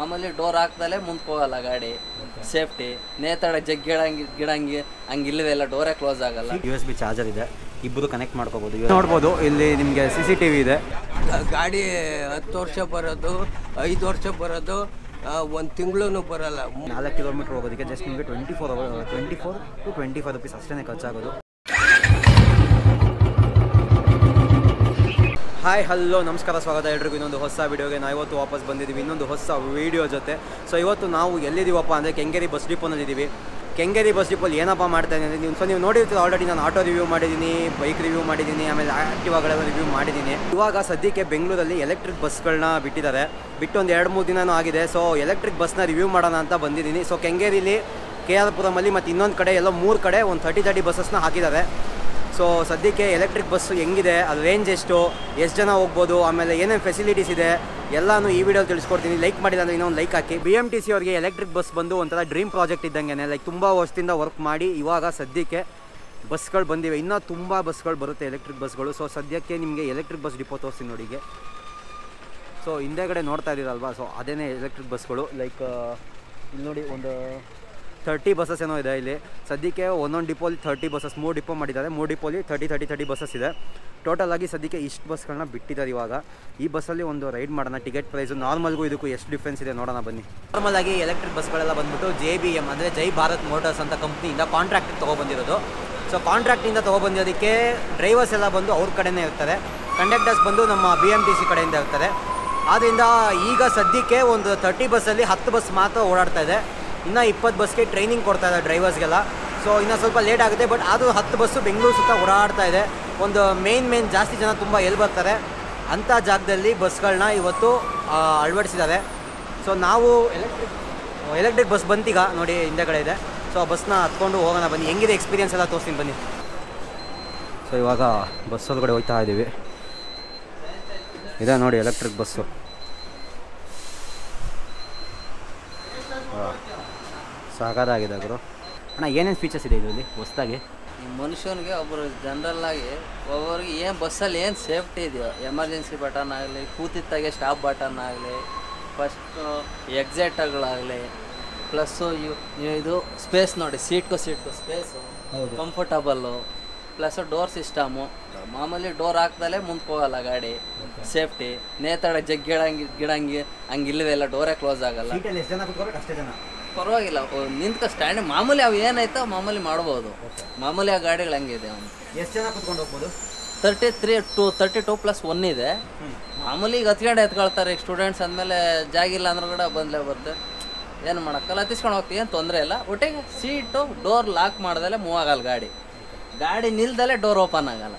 ಮಾಮೂಲಿ ಡೋರ್ ಹಾಕ್ದಲೆ ಮುಂದಕ್ಕೆ ಹೋಗಲ್ಲ ಗಾಡಿ ಸೇಫ್ಟಿ ನೇತಾಡ ಜಗ್ ಗಿಡಂಗಿ ಗಿಡಂಗಿ ಹಂಗೆ ಇಲ್ಲವೆಲ್ಲ ಡೋರೇ ಕ್ಲೋಸ್ ಆಗಲ್ಲ ಯು ಎಸ್ ಬಿ ಚಾರ್ಜರ್ ಇದೆ ಇಬ್ಬರು ಕನೆಕ್ಟ್ ಮಾಡ್ಕೋಬೋದು ನೋಡ್ಬೋದು ಇಲ್ಲಿ ನಿಮಗೆ ಸಿ ಸಿ ಟಿ ವಿ ಇದೆ ಗಾಡಿ ಹತ್ತು ವರ್ಷ ಬರೋದು ಐದು ವರ್ಷ ಬರೋದು ಒಂದು ತಿಂಗಳು ಬರಲ್ಲ ನಾಲ್ಕು ಕಿಲೋಮೀಟರ್ ಹೋಗೋದಕ್ಕೆ ಜಸ್ಟ್ ನಿಮಗೆ twenty four hour twenty four to twenty five rupees ಅಷ್ಟೇ ಖರ್ಚಾಗೋದು ಹಾಯ್ ಹಲೋ ನಮಸ್ಕಾರ ಸ್ವಾಗತ ಎಲ್ರಿಗೂ ಇನ್ನೊಂದು ಹೊಸ ವೀಡಿಯೋಗೆ ನಾವು ಇವತ್ತು ವಾಪಸ್ ಬಂದಿದ್ದೀವಿ ಇನ್ನೊಂದು ಹೊಸ ವೀಡಿಯೋ ಜೊತೆ ಸೊ ಇವತ್ತು ನಾವು ಎಲ್ಲಿದ್ದೀವಪ್ಪ ಅಂದರೆ ಕೆಂಗೇರಿ ಬಸ್ ಡಿಪೋನಲ್ಲಿದ್ದೀವಿ ಕೆಂಗೇರಿ ಬಸ್ ಡಿಪೋಲಿ ಏನಪ್ಪ ಮಾಡ್ತಾ ಇದ್ದೀನಿ ನೀವು ಸೊ ನೀವು ನೋಡಿರ್ತೀರ ಆಲ್ರೆಡಿ ನಾನು ಆಟೋ ರಿವ್ಯೂ ಮಾಡಿದ್ದೀನಿ ಬೈಕ್ ರಿವ್ಯೂ ಮಾಡಿದ್ದೀನಿ ಆಮೇಲೆ ಆಕ್ಟಿವಾಗಳೆಲ್ಲ ರಿವ್ಯೂ ಮಾಡಿದ್ದೀನಿ ಇವಾಗ ಸದ್ಯಕ್ಕೆ ಬೆಂಗಳೂರಲ್ಲಿ ಎಲೆಕ್ಟ್ರಿಕ್ ಬಸ್ಗಳನ್ನ ಬಿಟ್ಟಿದ್ದಾರೆ ಬಿಟ್ಟು ಒಂದು ಎರಡು ಮೂರು ದಿನನೂ ಆಗಿದೆ ಸೊ ಎಲೆಕ್ಟ್ರಿಕ್ ಬಸ್ನ ರಿವ್ಯೂ ಮಾಡೋಣ ಅಂತ ಬಂದಿದ್ದೀನಿ ಸೊ ಕೆಂಗೇರಿಲಿ ಕೆ ಆರ್ ಪುರಮಲ್ಲಿ ಮತ್ತು ಇನ್ನೊಂದು ಕಡೆ ಎಲ್ಲ ಮೂರು ಕಡೆ ಒಂದು ತರ್ಟಿ ತರ್ಟಿ ಬಸ್ಸಸ್ನ ಹಾಕಿದ್ದಾರೆ ಸೊ ಸದ್ಯಕ್ಕೆ ಎಲೆಕ್ಟ್ರಿಕ್ ಬಸ್ ಹೆಂಗಿದೆ ಅದು ರೇಂಜ್ ಎಷ್ಟು ಎಷ್ಟು ಜನ ಹೋಗ್ಬೋದು ಆಮೇಲೆ ಏನೇನು ಫೆಸಿಲಿಟೀಸ್ ಇದೆ ಎಲ್ಲಾನು ಈ ವಿಡಿಯೋ ತಿಳಿಸ್ಕೊಡ್ತೀನಿ ಲೈಕ್ ಮಾಡಿಲ್ಲ ಅಂದರೆ ಇನ್ನೊಂದು ಲೈಕ್ ಹಾಕಿ ಬಿ ಎಮ್ ಟಿ ಸಿ ಅವರಿಗೆ ಎಲೆಕ್ಟ್ರಿಕ್ ಬಸ್ ಬಂದು ಒಂಥರ ಡ್ರೀಮ್ ಪ್ರಾಜೆಕ್ಟ್ ಇದ್ದಂಗೆ ಲೈಕ್ ತುಂಬ ವರ್ಷದಿಂದ ವರ್ಕ್ ಮಾಡಿ ಇವಾಗ ಸದ್ಯಕ್ಕೆ ಬಸ್ಗಳು ಬಂದಿವೆ ಇನ್ನೂ ತುಂಬ ಬಸ್ಗಳು ಬರುತ್ತೆ ಎಲೆಕ್ಟ್ರಿಕ್ ಬಸ್ಗಳು ಸೊ ಸದ್ಯಕ್ಕೆ ನಿಮಗೆ ಎಲೆಕ್ಟ್ರಿಕ್ ಬಸ್ ಡಿಪೋ ತೋರಿಸ್ತೀನಿ ನೋಡಿ ಹೀಗೆ ಸೊ ಹಿಂದೆಗಡೆ ನೋಡ್ತಾ ಇದ್ದೀರಲ್ವಾ ಸೊ ಅದೇನೇ ಎಲೆಕ್ಟ್ರಿಕ್ ಬಸ್ಗಳು ಲೈಕ್ ಇಲ್ಲಿ ನೋಡಿ ಒಂದು ತರ್ಟಿ ಬಸ್ಸಸ್ ಏನೋ ಇದೆ ಇಲ್ಲಿ ಸದ್ಯಕ್ಕೆ ಒಂದೊಂದು ಡಿಪೋಲಿ ತರ್ಟಿ ಬಸ್ಸಸ್ ಮೂರು ಡಿಪೋ ಮಾಡಿದ್ದಾರೆ ಮೂರು ಡಿಪೋಲಿ ತರ್ಟಿ ತರ್ಟಿ ತರ್ಟಿ ಬಸ್ಸಸ್ ಇದೆ ಟೋಟಲ್ ಆಗಿ ಸದ್ಯಕ್ಕೆ ಇಷ್ಟು ಬಸ್ಗಳನ್ನ ಬಿಟ್ಟಿದ್ದಾರೆ ಇವಾಗ ಈ ಬಸ್ಸಲ್ಲಿ ಒಂದು ರೈಡ್ ಮಾಡೋಣ ಟಿಕೆಟ್ ಪ್ರೈಸು ನಾರ್ಮಲ್ಗೂ ಇದಕ್ಕೂ ಎಷ್ಟು ಡಿಫ್ರೆನ್ಸ್ ಇದೆ ನೋಡೋಣ ಬನ್ನಿ ನಾರ್ಮಲ್ ಆಗಿ ಎಲೆಕ್ಟ್ರಿಕ್ ಬಸ್ಗಳೆಲ್ಲ ಬಂದ್ಬಿಟ್ಟು ಜೆ ಬಿ ಎಮ್ ಅಂದರೆ ಜೈ ಭಾರತ್ ಮೋಟರ್ಸ್ ಅಂತ ಕಂಪ್ನಿಯಿಂದ ಕಾಂಟ್ರಾಕ್ಟಿಗೆ ತೊಗೊಬಂದಿರೋದು ಸೊ ಕಾಂಟ್ರಾಕ್ಟಿಂದ ತೊಗೊಬಂದಿರೋದಕ್ಕೆ ಡ್ರೈವರ್ಸ್ ಎಲ್ಲ ಬಂದು ಅವ್ರ ಕಡೆನೇ ಇರ್ತಾರೆ ಕಂಡಕ್ಟರ್ಸ್ ಬಂದು ನಮ್ಮ ಬಿ ಎಮ್ ಟಿ ಸಿ ಕಡೆಯಿಂದ ಇರ್ತಾರೆ ಆದ್ದರಿಂದ ಈಗ ಸದ್ಯಕ್ಕೆ ಒಂದು ತರ್ಟಿ ಬಸ್ಸಲ್ಲಿ ಹತ್ತು ಬಸ್ ಮಾತ್ರ ಓಡಾಡ್ತಾ ಇದೆ ಇನ್ನು ಇಪ್ಪತ್ತು ಬಸ್ಗೆ ಟ್ರೈನಿಂಗ್ ಕೊಡ್ತಾ ಇದೆ ಡ್ರೈವರ್ಸ್ಗೆಲ್ಲ ಸೊ ಇನ್ನು ಸ್ವಲ್ಪ ಲೇಟ್ ಆಗುತ್ತೆ ಬಟ್ ಅದು ಹತ್ತು ಬಸ್ಸು ಬೆಂಗಳೂರು ಸುತ್ತ ಓಡಾಡ್ತಾ ಇದೆ ಒಂದು ಮೇನ್ ಮೇನ್ ಜಾಸ್ತಿ ಜನ ತುಂಬ ಎಲ್ಲಿ ಬರ್ತಾರೆ ಅಂಥ ಜಾಗದಲ್ಲಿ ಬಸ್ಗಳನ್ನ ಇವತ್ತು ಆ, ಅಳವಡಿಸಿದ್ದಾರೆ ಸೊ ನಾವು ಎಲೆಕ್ಟ್ರಿಕ್ ಎಲೆಕ್ಟ್ರಿಕ್ ಬಸ್ ಬಂತೀಗ ನೋಡಿ ಹಿಂದೆಗಡೆ ಇದೆ ಸೊ ಆ ಬಸ್ನ ಹತ್ಕೊಂಡು ಹೋಗೋಣ ಬನ್ನಿ ಹೆಂಗಿದೆ ಎಕ್ಸ್ಪೀರಿಯನ್ಸ್ ಎಲ್ಲ ತೋರಿಸ್ತೀನಿ ಬನ್ನಿ ಸೊ ಇವಾಗ ಬಸ್ ಒಳಗಡೆ ಹೋಗ್ತಾ ಇದ್ದೀವಿ ಇದೆ ನೋಡಿ ಎಲೆಕ್ಟ್ರಿಕ್ ಬಸ್ಸು ಸಾಕಾಗಿದೆ ಗುರು ಅಣ್ಣ ಏನೇನು ಫೀಚರ್ಸ್ ಇದೆ ಇದರಲ್ಲಿ ಹೊಸ್ದಾಗಿ ಈ ಮನುಷ್ಯನಿಗೆ ಒಬ್ಬರು ಜನರಲ್ ಆಗಿ ಒಬ್ಬರಿಗೆ ಏನು ಬಸ್ಸಲ್ಲಿ ಏನು ಸೇಫ್ಟಿ ಇದೆಯೋ ಎಮರ್ಜೆನ್ಸಿ ಬಟನ್ ಆಗಲಿ ಕೂತಿತ್ತಾಗೆ ಸ್ಟಾಪ್ ಬಟನ್ ಆಗಲಿ ಫಸ್ಟು ಎಕ್ಸಾಕ್ಟ್ಗಳಾಗಲಿ ಪ್ಲಸ್ಸು ಇದು ಸ್ಪೇಸ್ ನೋಡಿ ಸೀಟ್ಗೂ ಸೀಟ್ಗೂ ಸ್ಪೇಸು ಹೌದು. ಕಂಫರ್ಟಬಲ್ಲು ಪ್ಲಸ್ ಡೋರ್ ಸಿಸ್ಟಮು ಮಾಮೂಲಿ ಡೋರ್ ಹಾಕ್ದಲೆ ಮುಂದಕ್ಕೆ ಹೋಗಲ್ಲ ಗಾಡಿ ಸೇಫ್ಟಿ ನೇತಾಡ ಜಗ್ ಗಿಡಂಗಿ ಗಿಡಂಗಿ ಹಂಗೆ ಇಲ್ಲವೆಲ್ಲ ಡೋರೇ ಕ್ಲೋಸ್ ಆಗಲ್ಲ ಸೀಟಲ್ಲಿ ಎಷ್ಟು ಜನ ಕೂತ್ಕೋಬೇಕು ಅಷ್ಟೇ ಜನ ಪರವಾಗಿಲ್ಲ ನಿಂತ್ಕ ಸ್ಟ್ಯಾಂಡಿಂಗ್ ಮಾಮೂಲಿ ಅವು ಏನಾಯ್ತೋ ಮಾಮೂಲಿ ಮಾಡ್ಬೋದು ಮಾಮೂಲಿ ಆ ಗಾಡಿಗಳು ಹಂಗಿದೆ ಅವನು ಎಷ್ಟು ಜನ ಕೂತ್ಕೊಂಡು ಹೋಗ್ಬೋದು thirty three to thirty two plus one ಇದೆ ಮಾಮೂಲಿ ಈಗ ಹತ್ಕೊಂಡು ಎತ್ಕೊಳ್ತಾರೆ ಈಗ ಸ್ಟೂಡೆಂಟ್ಸ್ ಅಂದಮೇಲೆ ಜಾಗ ಇಲ್ಲ ಅಂದ್ರೂ ಕೂಡ ಬಂದಲೇ ಬರುತ್ತೆ ಏನು ಮಾಡೋಕ್ಕಲ್ಲ ಹತ್ತಿಸ್ಕೊಂಡು ಹೋಗ್ತೀವಿ ಏನು ತೊಂದರೆ ಇಲ್ಲ ಒಟ್ಟಿಗೆ ಸೀಟು ಡೋರ್ ಲಾಕ್ ಮಾಡ್ದಲೆ ಮೂವ್ ಆಗಲ್ಲ ಗಾಡಿ ಗಾಡಿ ನಿಲ್ದಲೆ ಡೋರ್ ಓಪನ್ ಆಗಲ್ಲ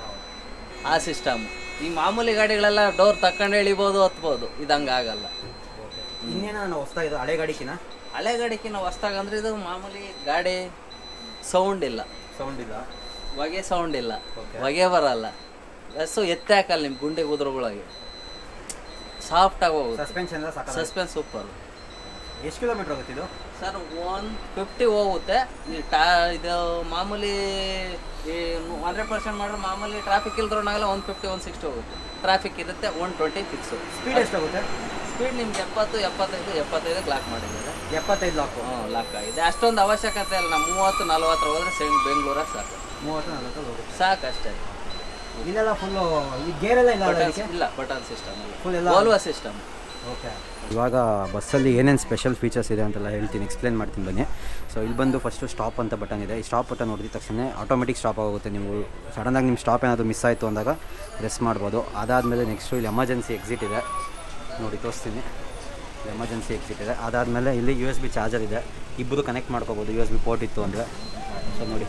ಆ ಸಿಸ್ಟಮ್ ಈ ಮಾಮೂಲಿ ಗಾಡಿಗಳೆಲ್ಲ ಡೋರ್ ತಕೊಂಡು ಎಳಿಬೋದು ಹತ್ಬೋದು ಇದು ಹಂಗೆ ಆಗಲ್ಲ ಇನ್ನೇನ ನಾನು ಹೊಸ್ದಾಗಿದೆ ಹಳೆ ಗಾಡಿಕಿನ ಹಳೆ ಗಾಡಿಕಿನ್ನ ಹೊಸ್ದಾಗ ಅಂದ್ರೆ ಇದು ಮಾಮೂಲಿ ಗಾಡಿ ಸೌಂಡ್ ಇಲ್ಲ ಸೌಂಡ್ ಇಲ್ಲ ಹೊಗೆ ಸೌಂಡ್ ಇಲ್ಲ Okay. ಹೊಗೆ ಬರಲ್ಲ ಬಸ್ಸು ಎತ್ತೆ ಹಾಕಲ್ಲ ನಿಮ್ಮ ಗುಂಡೆ ಗುದ್ರಗಳಿಗೆ ಸಾಫ್ಟಾಗಿ ಹೋಗುತ್ತೆ ಸಸ್ಪೆನ್ಷನ್ ಎಲ್ಲ ಸಾಕ ಸಸ್ಪೆನ್ಸ್ ಸೂಪರ್ ಎಷ್ಟು ಕಿಲೋಮೀಟರ್ ಹೋಗುತ್ತೆ ಇದು ಸರ್ ಒನ್ ಫಿಫ್ಟಿ ಹೋಗುತ್ತೆ ಈ ಟಾ ಇದು ಮಾಮೂಲಿ ಈ ಹಂಡ್ರೆಡ್ ಪರ್ಸೆಂಟ್ ಮಾಡಿದ್ರೆ ಮಾಮೂಲಿ ಟ್ರಾಫಿಕ್ ಇಲ್ದ್ರೋನಾಗಲ್ಲ ಒನ್ ಫಿಫ್ಟಿ ಒನ್ ಸಿಕ್ಸ್ಟಿ ಹೋಗುತ್ತೆ ಟ್ರಾಫಿಕ್ ಇರುತ್ತೆ ಒನ್ ಟ್ವೆಂಟಿ ಫಿಕ್ಸು ಸ್ಪೀಡ್ ಎಷ್ಟಾಗುತ್ತೆ ಸ್ಪೀಡ್ ನಿಮ್ಗೆ ಎಪ್ಪತ್ತು ಎಪ್ಪತ್ತೈದು ಎಪ್ಪತ್ತೈದಕ್ಕೆ ಲಾಕ್ ಮಾಡಿದ್ದಾರೆ ಎಪ್ಪತ್ತೈದು ಲಾಕು ಹ್ಞೂ ಲಾಕ್ ಆಗಿದೆ ಅಷ್ಟೊಂದು ಅವಶ್ಯಕತೆ ಇಲ್ಲ ನಾವು ಮೂವತ್ತು ನಲ್ವತ್ತರ ಹೋದ್ರೆ ಸೇಮ್ ಬೆಂಗಳೂರಾಗ ಸಾಕು ಮೂವತ್ತು ನಲ್ವತ್ತು ಹೋಗುತ್ತೆ ಸಾಕು ಅಷ್ಟೇ ಇಲ್ಲೆಲ್ಲ ಫುಲ್ಲು ಈ ಗೇರ್ ಎಲ್ಲ ಇಲ್ಲ ಬಟನ್ ಇಲ್ಲ ಬಟನ್ ಸಿಸ್ಟಮ್ Full ಎಲ್ಲ ಓಲ್ವಾ ಸಿಸ್ಟಮ್ ಓಕೆ ಇವಾಗ ಬಸ್ಸಲ್ಲಿ ಏನೇನು ಸ್ಪೆಷಲ್ ಫೀಚರ್ಸ್ ಇದೆ ಅಂತೆಲ್ಲ ಹೇಳ್ತೀನಿ ಎಕ್ಸ್ಪ್ಲೇನ್ ಮಾಡ್ತೀನಿ ಬನ್ನಿ ಸೊ ಇಲ್ಲಿ ಬಂದು ಫಸ್ಟು ಸ್ಟಾಪ್ ಅಂತ ಬಟನ್ ಇದೆ ಈ ಸ್ಟಾಪ್ ಬಟನ್ ನೋಡಿದ ತಕ್ಷಣ ಆಟೋಮೆಟಿಕ್ ಸ್ಟಾಪ್ ಆಗುತ್ತೆ ನೀವು ಸಡನ್ನಾಗಿ ನಿಮ್ಮ ಸ್ಟಾಪ್ ಏನಾದರೂ ಮಿಸ್ ಆಯಿತು ಅಂದಾಗ ರೆಸ್ ಮಾಡ್ಬೋದು ಅದಾದಮೇಲೆ ನೆಕ್ಸ್ಟು ಇಲ್ಲಿ ಎಮರ್ಜೆನ್ಸಿ ಎಕ್ಸಿಟ್ ಇದೆ ನೋಡಿ ತೋರಿಸ್ತೀನಿ ಎಮರ್ಜೆನ್ಸಿ ಎಕ್ಸಿಟ್ ಇದೆ ಅದಾದಮೇಲೆ ಇಲ್ಲಿ ಯು ಎಸ್ ಬಿ ಚಾರ್ಜರ್ ಇದೆ ಇಬ್ಬರು ಕನೆಕ್ಟ್ ಮಾಡ್ಕೋಬೋದು ಯು ಎಸ್ ಬಿ ಪೋರ್ಟ್ ಇತ್ತು ಅಂದರೆ ಸೊ ನೋಡಿ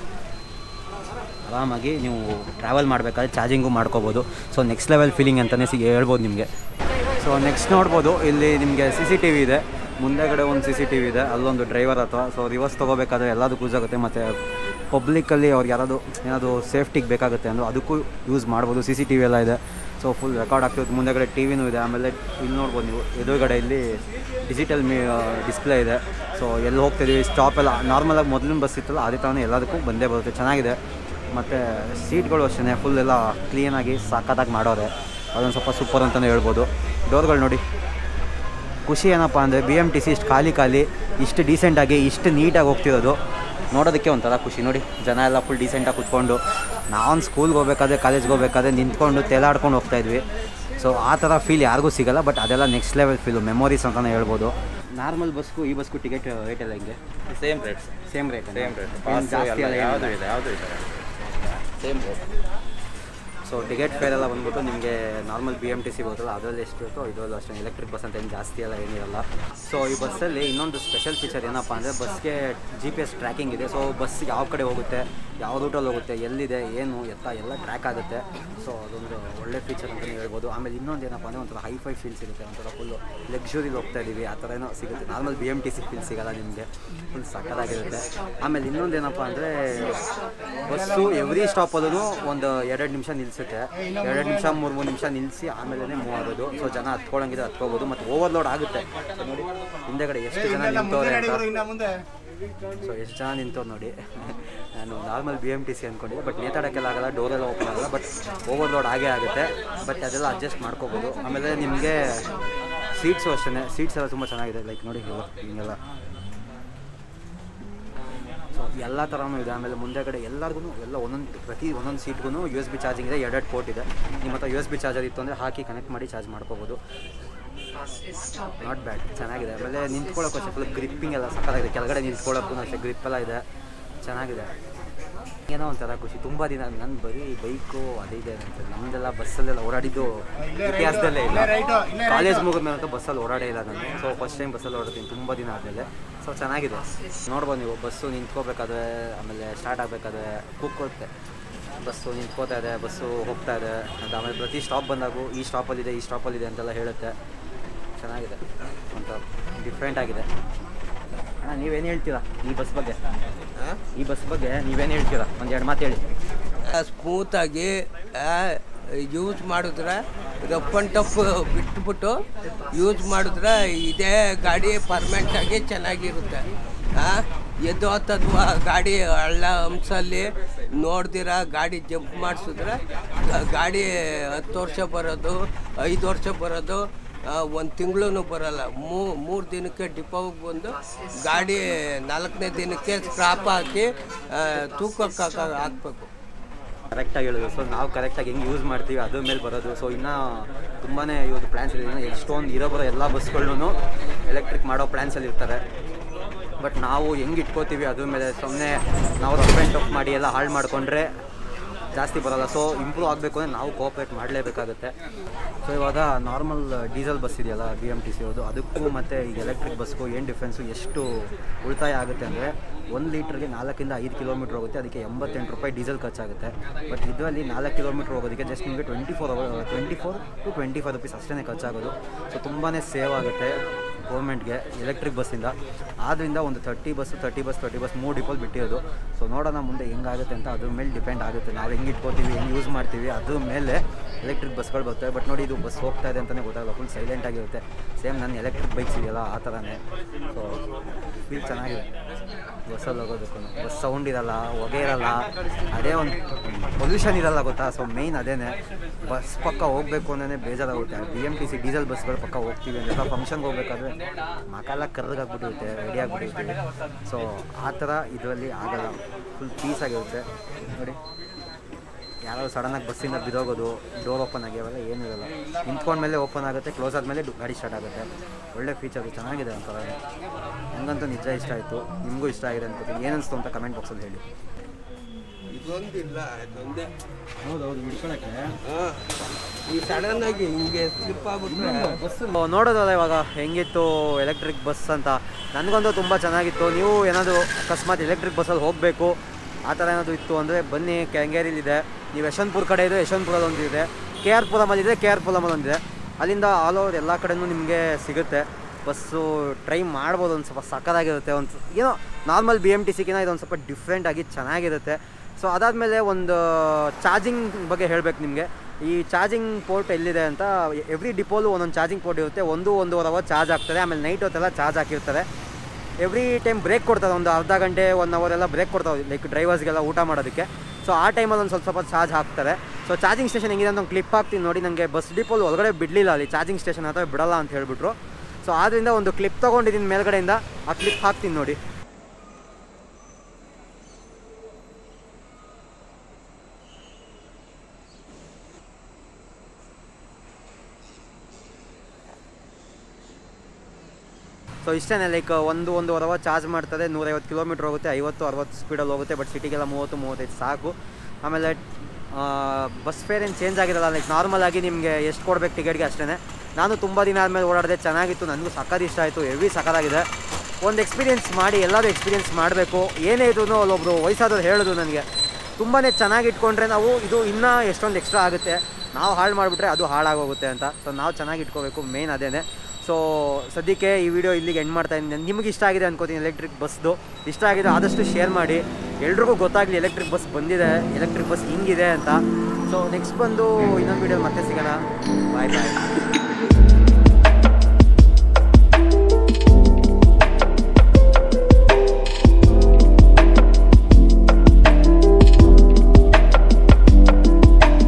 ಆರಾಮಾಗಿ ನೀವು ಟ್ರಾವೆಲ್ ಮಾಡಬೇಕಾದ್ರೆ ಚಾರ್ಜಿಂಗು ಮಾಡ್ಕೋಬೋದು ಸೊ ನೆಕ್ಸ್ಟ್ ಲೆವೆಲ್ ಫೀಲಿಂಗ್ ಅಂತಲೇ ಸಿ ಹೇಳ್ಬೋದು ನಿಮಗೆ ಸೊ ನೆಕ್ಸ್ಟ್ ನೋಡ್ಬೋದು ಇಲ್ಲಿ ನಿಮಗೆ ಸಿ ಸಿ ಟಿ ವಿ ಇದೆ ಮುಂದೆಗಡೆ ಒಂದು ಸಿ ಸಿ ಟಿ ವಿ ಇದೆ ಅಲ್ಲೊಂದು ಡ್ರೈವರ್ ಅಥವಾ ಸೊ ರಿವರ್ಸ್ ತೊಗೋಬೇಕಾದ್ರೆ ಎಲ್ಲದಕ್ಕೂ ಯೂಸ್ ಆಗುತ್ತೆ ಮತ್ತು ಪಬ್ಲಿಕ್ಕಲ್ಲಿ ಅವ್ರಿಗೆ ಯಾರಾದರೂ ಏನಾದರೂ ಸೇಫ್ಟಿಗೆ ಬೇಕಾಗುತ್ತೆ ಅಂದರೆ ಅದಕ್ಕೂ ಯೂಸ್ ಮಾಡ್ಬೋದು ಸಿ ಸಿ ಟಿ ವಿ ಎಲ್ಲ ಇದೆ ಸೊ ಫುಲ್ ರೆಕಾರ್ಡ್ ಆಗ್ತಿರುತ್ತೆ ಮುಂದೆಗಡೆ ಟಿ ವಿನೂ ಇದೆ ಆಮೇಲೆ ಇಲ್ಲಿ ನೋಡ್ಬೋದು ನೀವು ಎದುರುಗಡೆ ಇಲ್ಲಿ ಡಿಜಿಟಲ್ ಮೀ ಡಿಸ್ಪ್ಲೇ ಇದೆ ಸೊ ಎಲ್ಲಿ ಹೋಗ್ತಿದ್ದೀವಿ ಸ್ಟಾಪ್ ಎಲ್ಲ ನಾರ್ಮಲಾಗಿ ಮೊದಲಿನ ಬಸ್ ಇತ್ತಲ್ಲ ಅದೇ ಥರನೇ ಎಲ್ಲದಕ್ಕೂ ಬಂದೇ ಬರುತ್ತೆ ಚೆನ್ನಾಗಿದೆ ಮತ್ತು ಸೀಟ್ಗಳು ಅಷ್ಟೇ ಫುಲ್ ಎಲ್ಲ ಕ್ಲೀನಾಗಿ ಸಾಕತ್ತಾಗಿ ಮಾಡೋರೆ ಅದೊಂದು ಸ್ವಲ್ಪ ಸೂಪರ್ ಅಂತಲೇ ಹೇಳ್ಬೋದು ಡೋರ್ಗಳು ನೋಡಿ ಖುಷಿ ಏನಪ್ಪ ಅಂದರೆ ಬಿ ಎಮ್ ಟಿ ಸಿ ಇಷ್ಟು ಖಾಲಿ ಖಾಲಿ ಇಷ್ಟು ಡೀಸೆಂಟಾಗಿ ಇಷ್ಟು ನೀಟಾಗಿ ಹೋಗ್ತಿರೋದು ನೋಡೋದಕ್ಕೆ ಒಂಥರ ಖುಷಿ ನೋಡಿ ಜನ ಎಲ್ಲ ಫುಲ್ ಡೀಸೆಂಟಾಗಿ ಕುತ್ಕೊಂಡು ನಾನು ಸ್ಕೂಲ್ಗೆ ಹೋಗ್ಬೇಕಾದ್ರೆ ಕಾಲೇಜ್ಗೆ ಹೋಗ್ಬೇಕಾದ್ರೆ ನಿಂತ್ಕೊಂಡು ತೇಲಾಡ್ಕೊಂಡು ಹೋಗ್ತಾ ಇದ್ವಿ ಸೊ ಆ ಥರ ಫೀಲ್ ಯಾರಿಗೂ ಸಿಗಲ್ಲ ಬಟ್ ಅದೆಲ್ಲ ನೆಕ್ಸ್ಟ್ ಲೆವೆಲ್ ಫೀಲು ಮೆಮೊರೀಸ್ ಅಂತಲೇ ಹೇಳ್ಬೋದು ನಾರ್ಮಲ್ ಬಸ್ಗೂ ಈ ಬಸ್ಗೂ ಟಿಕೆಟ್ ರೇಟ್ ಎಲ್ಲ ಹೆಂಗೆ same rates same rate same rate ಜಾಸ್ತಿ ಎಲ್ಲ ಯಾವುದು ಏನಿಲ್ಲ ಇದೆ ಯಾವುದು ಇದೆ same rate so ticket fare ಎಲ್ಲ ಬಂದ್ಬಿಟ್ಟು ನಿಮಗೆ normal B M T C ಬರುತ್ತಲ್ಲ ಅದರಲ್ಲಿ ಎಷ್ಟು ಇರುತ್ತೋ ಇದರಲ್ಲೂ ಅಷ್ಟೇ ಎಲೆಕ್ಟ್ರಿಕ್ ಬಸ್ ಅಂತ ಏನು ಜಾಸ್ತಿ ಎಲ್ಲ ಏನಿರಲ್ಲ ಸೊ ಈ ಬಸ್ಸಲ್ಲಿ ಇನ್ನೊಂದು ಸ್ಪೆಷಲ್ ಫೀಚರ್ ಏನಪ್ಪ ಅಂದರೆ ಬಸ್ಗೆ ಜಿ ಪಿ ಎಸ್ ಟ್ರ್ಯಾಕಿಂಗ್ ಇದೆ ಸೊ ಬಸ್ ಯಾವ ಕಡೆ ಹೋಗುತ್ತೆ ಯಾವ ರೂಟಲ್ಲಿ ಹೋಗುತ್ತೆ ಎಲ್ಲಿದೆ ಏನು ಎತ್ತ ಎಲ್ಲ ಟ್ರ್ಯಾಕ್ ಆಗುತ್ತೆ ಸೊ ಅದೊಂದು ಒಳ್ಳೆ ಫೀಚರ್ ಅಂತಲೇ ಹೇಳ್ಬೋದು ಆಮೇಲೆ ಇನ್ನೊಂದು ಏನಪ್ಪ ಅಂದರೆ ಒಂಥರ ಹೈ ಫೈ ಫೀಲ್ ಸಿಗುತ್ತೆ ಒಂಥರ ಫುಲ್ಲು ಲಕ್ಸುರಿಲಿ ಹೋಗ್ತಾ ಇದ್ದೀವಿ ಆ ಥರ ಏನೋ ಸಿಗುತ್ತೆ normal B M T C feel ಸಿಗಲ್ಲ ನಿಮಗೆ ಫುಲ್ ಸಕ್ಕತ್ತಾಗಿರುತ್ತೆ ಆಮೇಲೆ ಇನ್ನೊಂದು ಏನಪ್ಪ ಅಂದರೆ ಬಸ್ಸು ಎವ್ರಿ ಸ್ಟಾಪಲ್ಲೂ ಒಂದು ಎರಡು ನಿಮಿಷ ನಿಲ್ಲಿಸುತ್ತೆ ಎರಡು ನಿಮಿಷ ಮೂರು ಮೂರು ನಿಮಿಷ ನಿಲ್ಲಿಸಿ ಆಮೇಲೆ ಮೂವ್ ಆಗೋದು ಸೊ ಜನ ಹತ್ಕೊಳ್ಳಂಗಿದೆ ಹತ್ಕೋಬೋದು ಮತ್ತು ಓವರ್ಲೋಡ್ ಆಗುತ್ತೆ So ನೋಡಿ ಹಿಂದೆಗಡೆ ಎಷ್ಟು ಜನ ನಿಂತವ್ರೆ ಅಂತ ಸೊ ಎಷ್ಟು ಜನ ನಿಂತವ್ರು ನೋಡಿ ನಾನು normal B M T C ಅಂದ್ಕೊಂಡಿದ್ದೆ ಬಟ್ ನೇತಾಡೋಕ್ಕೆಲ್ಲ ಆಗಲ್ಲ ಡೋರೆಲ್ಲ ಓಪನ್ ಆಗಲ್ಲ ಬಟ್ ಓವರ್ಲೋಡ್ ಆಗೇ ಆಗುತ್ತೆ ಬಟ್ ಅದೆಲ್ಲ ಅಡ್ಜಸ್ಟ್ ಮಾಡ್ಕೋಬೋದು ಆಮೇಲೆ ನಿಮಗೆ ಸೀಟ್ಸು ಅಷ್ಟೇ ಸೀಟ್ಸ್ ಎಲ್ಲ ತುಂಬ ಚೆನ್ನಾಗಿದೆ ಲೈಕ್ ನೋಡಿ ಇವಾಗ ಹಿಂಗೆಲ್ಲ ಸೊ ಎಲ್ಲ ಥರನೂ ಇದೆ ಆಮೇಲೆ ಮುಂದೆಗಡೆ ಎಲ್ಲರಿಗೂ ಎಲ್ಲ ಒಂದೊಂದು ಪ್ರತಿ ಒಂದೊಂದು ಸೀಟ್ಗೂ ಯು ಎಸ್ ಬಿ ಚಾರ್ಜಿಂಗ್ ಇದೆ ಎರಡೆರಡು ಪೋರ್ಟ್ ಇದೆ ನಿಮ್ಮ ಹತ್ರ ಯು ಎಸ್ ಬಿ ಚಾರ್ಜರ್ ಇತ್ತು ಅಂದರೆ ಹಾಕಿ ಕನೆಕ್ಟ್ ಮಾಡಿ ಚಾರ್ಜ್ ಮಾಡ್ಕೋಬೋದು ನಾಟ್ ಬ್ಯಾಡ್ ಚೆನ್ನಾಗಿದೆ ಆಮೇಲೆ ನಿಂತ್ಕೊಳ್ಳೋಕೆ ಅಷ್ಟೇ ಫುಲ್ ಗ್ರಿಪ್ಪಿಂಗ್ ಎಲ್ಲ ಸಕ್ಕತ್ತಾಗಿದೆ ಕೆಳಗಡೆ ನಿಂತ್ಕೊಳ್ಳೋಕ್ಕೂ ಅಷ್ಟೇ ಗ್ರಿಪ್ ಎಲ್ಲ ಇದೆ ಚೆನ್ನಾಗಿದೆ ಏನೋ ಒಂಥರ ಖುಷಿ ತುಂಬ ದಿನ ನನ್ನ ಬರೀ ಬೈಕು ಅದೇ ಇದೆ ಅಂತ ನಮ್ಮದೆಲ್ಲ ಬಸ್ಸಲ್ಲೆಲ್ಲ ಓಡಾಡಿದ್ದು ಇತಿಹಾಸದಲ್ಲೇ ಇಲ್ಲ ಕಾಲೇಜ್ ಮುಗಿದ ಮೇಲೆ ಬಸ್ಸಲ್ಲಿ ಓಡಾಡೇ ಇಲ್ಲ ನಾನು ಸೊ ಫಸ್ಟ್ ಟೈಮ್ ಬಸ್ಸಲ್ಲಿ ಓಡಾಡ್ತೀನಿ ತುಂಬ ದಿನ ಆದಮೇಲೆ ಸೊ ಚೆನ್ನಾಗಿದೆ ನೋಡ್ಬೋದು ನೀವು ಬಸ್ಸು ನಿಂತ್ಕೋಬೇಕಾದ್ರೆ ಆಮೇಲೆ ಸ್ಟಾರ್ಟ್ ಆಗಬೇಕಾದ್ರೆ ಕೂಕ್ಕೋತ್ತೆ ಬಸ್ಸು ನಿಂತ್ಕೋತಾ ಇದೆ ಬಸ್ಸು ಹೋಗ್ತಾ ಇದೆ ಅಂತ ಆಮೇಲೆ ಪ್ರತಿ ಸ್ಟಾಪ್ ಬಂದಾಗೂ ಈ ಸ್ಟಾಪಲ್ಲಿದೆ ಈ ಸ್ಟಾಪಲ್ಲಿದೆ ಅಂತೆಲ್ಲ ಹೇಳುತ್ತೆ ಚೆನ್ನಾಗಿದೆ ಅಂತ ಡಿಫ್ರೆಂಟ್ ಆಗಿದೆ ಅಣ್ಣ ನೀವೇನು ಹೇಳ್ತೀರಾ ಈ ಬಸ್ ಬಗ್ಗೆ ಈ ಬಸ್ ಬಗ್ಗೆ ನೀವೇನು ಹೇಳ್ತೀರಾ ಒಂದು ಎರಡು ಮಾತು ಹೇಳಿ ಸ್ಮೂತಾಗಿ ಯೂಸ್ ಮಾಡಿದ್ರೆ ರಫ್ ಆ್ಯಂಡ್ ಟಫ್ ಬಿಟ್ಬಿಟ್ಟು ಯೂಸ್ ಮಾಡಿದ್ರೆ ಇದೇ ಗಾಡಿ ಪರ್ಮನೆಂಟಾಗಿ ಚೆನ್ನಾಗಿರುತ್ತೆ ಆ, ಎದ್ದು ಅಥವಾ ಗಾಡಿ ಹಳ್ಳ ಹಂಸಲ್ಲಿ ನೋಡ್ದಿರ ಗಾಡಿ ಜಂಪ್ ಮಾಡಿಸಿದ್ರೆ ಗಾಡಿ ಹತ್ತು ವರ್ಷ ಬರೋದು ಐದು ವರ್ಷ ಬರೋದು ಒಂದು ತಿಂಗಳು ಬರಲ್ಲ ಮೂ ಮೂರು ದಿನಕ್ಕೆ ಡಿಪೋಗೆ ಬಂದು ಗಾಡಿ ನಾಲ್ಕನೇ ದಿನಕ್ಕೆ ಸ್ಕ್ರಾಪ್ ಹಾಕಿ ಆ, ತೂಕಕ್ಕೆ ಹಾಕ- ಹಾಕ್ಬೇಕು ಕರೆಕ್ಟಾಗಿ ಹೇಳಿದ್ರು ಸೊ ನಾವು ಕರೆಕ್ಟಾಗಿ ಹೆಂಗೆ ಯೂಸ್ ಮಾಡ್ತೀವಿ ಅದ್ರ ಮೇಲೆ ಬರೋದು ಸೊ ಇನ್ನೂ ತುಂಬಾ ಇವತ್ತು ಪ್ಲ್ಯಾನ್ಸ್ ಇದೆ ಇನ್ನು ಎಷ್ಟೊಂದು ಇರೋ ಬರೋ ಎಲ್ಲ ಬಸ್ಗಳನ್ನೂ ಎಲೆಕ್ಟ್ರಿಕ್ ಮಾಡೋ ಪ್ಲ್ಯಾನ್ಸಲ್ಲಿ ಇರ್ತಾರೆ ಬಟ್ ನಾವು ಹೆಂಗೆ ಇಟ್ಕೋತೀವಿ ಅದ್ರ ಮೇಲೆ ಸುಮ್ಮನೆ ನಾವು ರಫ್ ಆಫ್ ಮಾಡಿ ಎಲ್ಲ ಹಾಳು ಮಾಡಿಕೊಂಡ್ರೆ ಜಾಸ್ತಿ ಬರೋಲ್ಲ ಸೊ ಇಂಪ್ರೂವ್ ಆಗಬೇಕು ಅಂದರೆ ನಾವು ಕೋಆಪ್ರೇಟ್ ಮಾಡಲೇಬೇಕಾಗುತ್ತೆ ಸೊ ಇವಾಗ ನಾರ್ಮಲ್ ಡೀಸೆಲ್ ಬಸ್ ಇದೆಯಲ್ಲ ಬಿ ಎಮ್ ಟಿ ಸಿ ಅದು ಅದಕ್ಕೂ ಮತ್ತು ಈಗ ಎಲೆಕ್ಟ್ರಿಕ್ ಬಸ್ಗೂ ಏನು ಡಿಫ್ರೆನ್ಸು ಎಷ್ಟು ಉಳಿತಾಯ ಆಗುತ್ತೆ ಅಂದರೆ ಒಂದು ಲೀಟ್ರಿಗೆ ನಾಲ್ಕಿಂದ ಐದು ಕಿಲೋಮೀಟ್ರ್ ಹೋಗುತ್ತೆ ಅದಕ್ಕೆ ಎಂಬತ್ತೆಂಟು ರೂಪಾಯಿ ಡೀಸೆಲ್ ಖರ್ಚಾಗುತ್ತೆ ಬಟ್ ಇದರಲ್ಲಿ ನಾಲ್ಕು ಕಿಲೋಮೀಟ್ರ್ ಹೋಗೋದಕ್ಕೆ ಜಸ್ಟ್ ನಿಮಗೆ twenty four hour twenty four to twenty five rupees ಅಷ್ಟೇ ಖರ್ಚಾಗೋದು ಸೊ ತುಂಬಾ ಸೇವ್ ಆಗುತ್ತೆ ಗೌರ್ಮೆಂಟ್ಗೆ ಎಲೆಕ್ಟ್ರಿಕ್ ಬಸ್ಸಿಂದ ಆದ್ದರಿಂದ ಒಂದು thirty bus thirty bus thirty bus ಮೂರು ಡಿಪೋಲ್ ಬಿಟ್ಟಿರೋದು ಸೊ ನೋಡೋಣ ಮುಂದೆ ಹೆಂಗಾಗುತ್ತೆ ಅಂತ ಅದ್ರ ಮೇಲೆ ಡಿಪೆಂಡ್ ಆಗುತ್ತೆ ನಾವು ಹೆಂಗೆ ಇಟ್ಕೋತೀವಿ ಹೆಂಗೆ ಯೂಸ್ ಮಾಡ್ತೀವಿ ಅದ್ರ ಮೇಲೆ ಎಲೆಕ್ಟ್ರಿಕ್ ಬಸ್ಗಳು ಬರ್ತವೆ ಬಟ್ ನೋಡಿ ಇದು ಬಸ್ ಹೋಗ್ತಾ ಇದೆ ಅಂತಲೇ ಗೊತ್ತಾಗಲ್ಲ ಫುಲ್ ಸೈಲೆಂಟ್ ಆಗಿರುತ್ತೆ ಸೇಮ್ ನನ್ನ ಎಲೆಕ್ಟ್ರಿಕ್ ಬೈಕ್ಸ್ ಇದೆಯಲ್ಲ ಆ ಥರನೇ ಸೊ ಫೀಲ್ ಚೆನ್ನಾಗಿದೆ ಬಸ್ಸಲ್ಲಿ ಹೋಗೋದಕ್ಕೂ ಬಸ್ ಸೌಂಡ್ ಇರಲ್ಲ ಹೊಗೆ ಇರಲ್ಲ ಅದೇ ಒಂದು ಪೊಲ್ಯೂಷನ್ ಇರಲ್ಲ ಗೊತ್ತಾ ಸೊ ಮೇಯ್ನ್ ಅದೇನೆ ಬಸ್ ಪಕ್ಕ ಹೋಗಬೇಕು ಅನ್ನೋದೇ ಬೇಜಾರಾಗುತ್ತೆ B M T C diesel ಬಸ್ಗಳು ಪಕ್ಕ ಹೋಗ್ತೀವಿ ಅಂದರೆ ಫಂಕ್ಷನ್ಗೆ ಹೋಗ್ಬೇಕಾದ್ರೆ ಮಕಾಲ ಕರ್ರಗಾಗ್ಬಿಟ್ಟಿರುತ್ತೆ ರೆಡಿ ಆಗಿಬಿಟ್ಟಿರ್ತೀವಿ ಸೊ ಆ ಥರ ಇದರಲ್ಲಿ ಆಗಲ್ಲ ಫುಲ್ ಪೀಸ್ ಆಗಿರುತ್ತೆ ನೋಡಿ ಯಾರೋ ಸಡನ್ನಾಗಿ ಬಸ್ಸಿಂದ ಬಿದೋಗೋದು ಡೋರ್ ಓಪನ್ ಆಗಿ ಅವೆಲ್ಲ ಏನೂ ಇರಲ್ಲ ನಿಂತ್ಕೊಂಡ್ಮೇಲೆ ಓಪನ್ ಆಗುತ್ತೆ ಕ್ಲೋಸ್ ಆದಮೇಲೆ ಗಾಡಿ ಸ್ಟಾರ್ಟ್ ಆಗುತ್ತೆ ಒಳ್ಳೆ ಫೀಚರು ಚೆನ್ನಾಗಿದೆ ಒಂಥರ ನನಗಂತೂ ನಿಜ ಇಷ್ಟ ಆಯಿತು ನಿಮಗೂ ಇಷ್ಟ ಆಗಿದೆ ಅನ್ಕೋತೀನಿ ಏನನ್ನಿಸ್ತು ಅಂತ ಕಮೆಂಟ್ ಬಾಕ್ಸಲ್ಲಿ ಹೇಳಿ ಇದೊಂದಿಲ್ಲ ಅದೊಂದೇ ಹೌದು ಹೌದು ಹಿಡ್ಕೊಳಕ್ಕೆ ಈ ಸಡನ್ ಆಗಿ ಹಿಂಗೆ ಸ್ಲಿಪ್ ಆಗ್ಬಿಟ್ರೆ ನೋಡೋದಲ್ಲ ಇವಾಗ ಹೆಂಗಿತ್ತು ಎಲೆಕ್ಟ್ರಿಕ್ ಬಸ್ ಅಂತ ನನಗಂತೂ ತುಂಬ ಚೆನ್ನಾಗಿತ್ತು ನೀವು ಏನಾದರೂ ಅಕಸ್ಮಾತ್ ಎಲೆಕ್ಟ್ರಿಕ್ ಬಸ್ಸಲ್ಲಿ ಹೋಗಬೇಕು ಆ ಥರ ಏನಾದರೂ ಇತ್ತು ಅಂದರೆ ಬನ್ನಿ ಕೆಂಗೇರಿಲಿದೆ ನೀವು ಯಶವಂತಪುರ ಕಡೆ ಇದೆ ಯಶವಂತಪುರಲ್ಲಿ ಒಂದಿದೆ ಕೆ ಆರ್ ಪುರಮಲ್ಲಿದೆ ಕೆ ಆರ್ ಪುರಮಲ್ಲಿ ಒಂದಿದೆ ಅಲ್ಲಿಂದ ಆಲ್ ಓವರ್ ಎಲ್ಲ ಕಡೆನೂ ನಿಮಗೆ ಸಿಗುತ್ತೆ ಬಸ್ಸು ಟ್ರೈ ಮಾಡ್ಬೋದು ಒಂದು ಸ್ವಲ್ಪ ಸಕ್ಕದಾಗಿರುತ್ತೆ ಒಂದು ಏನೋ ನಾರ್ಮಲ್ ಬಿ ಎಮ್ ಟಿ ಸಿಗಿನ ಇದೊಂದು ಸ್ವಲ್ಪ ಡಿಫ್ರೆಂಟಾಗಿ ಚೆನ್ನಾಗಿರುತ್ತೆ ಸೊ ಅದಾದಮೇಲೆ ಒಂದು ಚಾರ್ಜಿಂಗ್ ಬಗ್ಗೆ ಹೇಳಬೇಕು ನಿಮಗೆ ಈ ಚಾರ್ಜಿಂಗ್ ಪೋರ್ಟ್ ಎಲ್ಲಿದೆ ಅಂತ ಎವ್ರಿ ಡಿಪೋಲು ಒಂದೊಂದು ಚಾರ್ಜಿಂಗ್ ಪೋರ್ಟ್ ಇರುತ್ತೆ ಒಂದು ಒಂದೂವರೆ ಅವರ್ ಚಾರ್ಜ್ ಆಗ್ತದೆ ಆಮೇಲೆ ನೈಟ್ ಹೊತ್ತೆಲ್ಲ ಚಾರ್ಜ್ ಹಾಕಿರ್ತಾರೆ ಎವ್ರಿ ಟೈಮ್ ಬ್ರೇಕ್ ಕೊಡ್ತಾರೆ ಒಂದು ಅರ್ಧ ಗಂಟೆ ಒನ್ ಅವರ್ ಎಲ್ಲ ಬ್ರೇಕ್ ಕೊಡ್ತಾವೆ ಲೈಕ್ ಡ್ರೈವರ್ಸ್ಗೆಲ್ಲ ಊಟ ಮಾಡೋದಕ್ಕೆ ಸೊ ಆ ಟೈಮಲ್ಲಿ ಒಂದು ಸ್ವಲ್ಪ ಸ್ವಲ್ಪ ಚಾರ್ಜ್ ಹಾಕ್ತಾರೆ ಸೊ ಚಾರ್ಜಿಂಗ್ ಸ್ಟೇಷನ್ ಹೆಂಗಿದೆ ಅಂತ ಒಂದು ಕ್ಲಿಪ್ ಹಾಕ್ತೀನಿ ನೋಡಿ ನನಗೆ ಬಸ್ ಡಿಪೋಲ್ ಒಳಗಡೆ ಬಿಡಲಿಲ್ಲ ಅಲ್ಲಿ ಚಾರ್ಜಿಂಗ್ ಸ್ಟೇಷನ್ ಹತ್ರ ಬಿಡಲ್ಲ ಅಂತ ಹೇಳ್ಬಿಟ್ರು ಸೊ ಆದ್ದರಿಂದ ಒಂದು ಕ್ಲಿಪ್ ತೊಗೊಂಡಿದ್ದೀನಿ ಮೇಲ್ಗಡೆಯಿಂದ ಆ ಕ್ಲಿಪ್ ಹಾಕ್ತೀನಿ ನೋಡಿ ಸೊ ಇಷ್ಟೇ ಲೈಕ್ ಒಂದು ಒಂದೂವರೆ ಅವರ್ ಚಾರ್ಜ್ ಮಾಡ್ತದೆ ನೂರೈವತ್ತು ಕಿಲೋಮೀಟ್ರ್ ಹೋಗುತ್ತೆ ಐವತ್ತು ಅರವತ್ತು ಸ್ಪೀಡಲ್ಲಿ ಹೋಗುತ್ತೆ ಬಟ್ ಸಿಟಿಗೆಲ್ಲ ಮೂವತ್ತು ಮೂವತ್ತೈದು ಸಾಕು ಆಮೇಲೆ ಬಸ್ ಫೇರ್ ಏನು ಚೇಂಜ್ ಆಗಿರಲ್ಲ ಲೈಕ್ ನಾರ್ಮಲ್ ಆಗಿ ನಿಮಗೆ ಎಷ್ಟು ಕೊಡ್ಬೇಕು ಟಿಕೆಟ್ಗೆ ಅಷ್ಟೇ ನಾನು ತುಂಬ ದಿನ ಆದಮೇಲೆ ಓಡಾಡಿದೆ ಚೆನ್ನಾಗಿತ್ತು ನನಗೂ ಸಖತ್ ಇಷ್ಟ ಆಯಿತು ಹೆವಿ ಸಖತ್ತಾಗಿದೆ ಒಂದು ಎಕ್ಸ್ಪೀರಿಯೆನ್ಸ್ ಮಾಡಿ ಎಲ್ಲರೂ ಎಕ್ಸ್ಪೀರಿಯೆನ್ಸ್ ಮಾಡಬೇಕು ಏನೇ ಇದ್ರೂ ಅಲ್ಲೊಬ್ರು ವಯಸ್ಸಾದವ್ರು ಹೇಳಿದ್ರು ನನಗೆ ತುಂಬಾ ಚೆನ್ನಾಗಿ ಇಟ್ಕೊಂಡ್ರೆ ನಾವು ಇದು ಇನ್ನೂ ಎಷ್ಟೊಂದು ಎಕ್ಸ್ಟ್ರಾ ಆಗುತ್ತೆ ನಾವು ಹಾಳು ಮಾಡಿಬಿಟ್ರೆ ಅದು ಹಾಳಾಗೋಗುತ್ತೆ ಅಂತ ಸೊ ನಾವು ಚೆನ್ನಾಗಿ ಇಟ್ಕೋಬೇಕು ಮೇನ್ ಅದೇನೆ ಸೊ ಸದ್ಯಕ್ಕೆ ಈ ವಿಡಿಯೋ ಇಲ್ಲಿಗೆ ಎಂಡ್ ಮಾಡ್ತಾ ಇದ್ದೀನಿ ನಿಮಗೆ ಇಷ್ಟ ಆಗಿದೆ ಅನ್ಕೋತೀನಿ ಎಲೆಕ್ಟ್ರಿಕ್ ಬಸ್ದು ಇಷ್ಟ ಆಗಿದೆ ಆದಷ್ಟು ಶೇರ್ ಮಾಡಿ ಎಲ್ರಿಗೂ ಗೊತ್ತಾಗಲಿ ಎಲೆಕ್ಟ್ರಿಕ್ ಬಸ್ ಬಂದಿದೆ ಎಲೆಕ್ಟ್ರಿಕ್ ಬಸ್ ಹಿಂಗಿದೆ ಅಂತ ಸೊ ನೆಕ್ಸ್ಟ್ ಬಂದು ಇನ್ನೊಂದು ವಿಡಿಯೋ ಮತ್ತೆ ಸಿಗೋಣ ಬಾಯ್ ಬಾಯ್